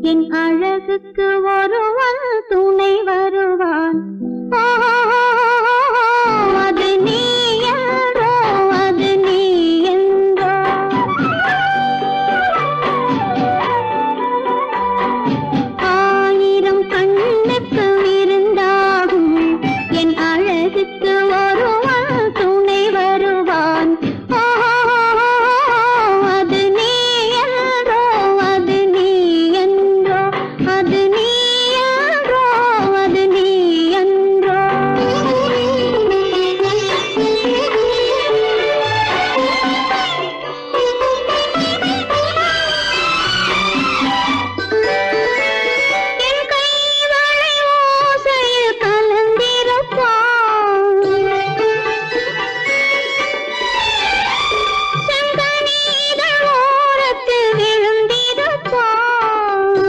என் அழகுக்கு ஒருவன் துணை வருவான் ஆ, அது நீ என்றோ அது நீ என்றோ ஆயிரம் கண்ணுக்கு விருந்தாகும் என் அழகுக்கு ஒருவன் துணை வருவான் ஆ, அது நீ என்றோ அது நீ என்றோ அது நீ என்றோ அது நீ என்றோ என் கைவளை ஓசையில் கலந்திருப்பான் செங்கனீதழ் ஓரத்தில் விழுந்திருப்பான்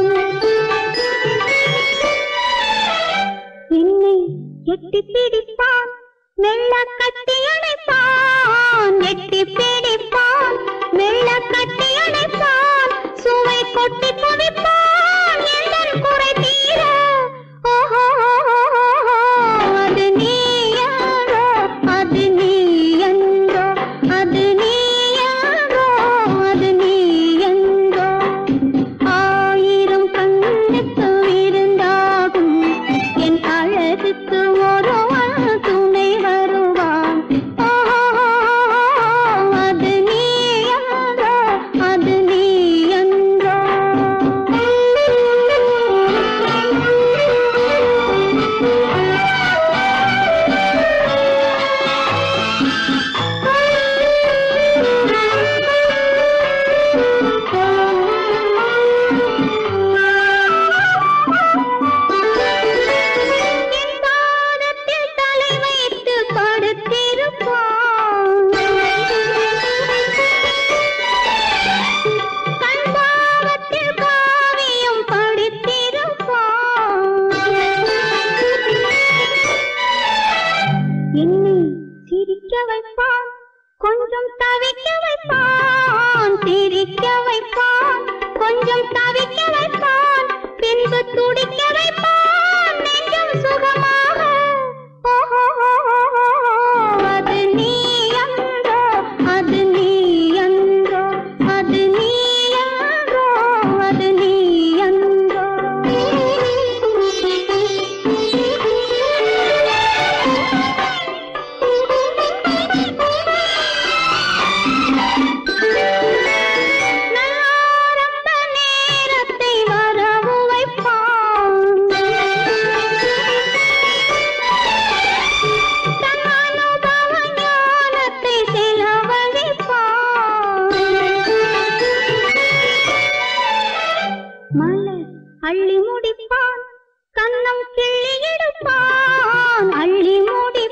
என்னை எட்டி பிடிப்பான் மெல்ல கட்டி அணைப்பான் எட்டி பிடிப்பான் மெல்ல கட்டி அணைப்பான் சுவை கொட்டி குவிப்பான் எந்தன் குறை தீர ஓஹோ அது நீ யாரோ அது நீ என்றோ அது நீ யாரோ அது நீ என்றோ ஆயிரம் கண்ணுக்கு விருந்தாகும் என் அழகுக்கு ஒருவன் துணை வருவான் ஆ, அது நீ என்றோ அது நீ என்றோ என் பாதத்தில் தலை வைத்து படுத்திருப்பான் கண் பாவத்தில் காவியம் படித்திருப்பான் என்னை சிரிக்க வைப்பான் கொஞ்சம் தவிக்க வைப்பான் சிரிக்க வைப்பான் கொஞ்சம் தவிக்க வைப்பான் பின்பு துடிக்க வைப்பான் நெஞ்சம் சுகமாக ஓஹோ அது நீ அன்றோ அது நீ அன்றோ அது நீ அன்றோ அது நீ அன்றோ நாரம்ப நேரத்தை வரவு வைப்பான் தன் அனுபவ ஞானத்தை செலவழிப்பான் மலர் அள்ளி முடிப்பான் கன்னம் கிள்ளி எடுப்பான் அள்ளி முடி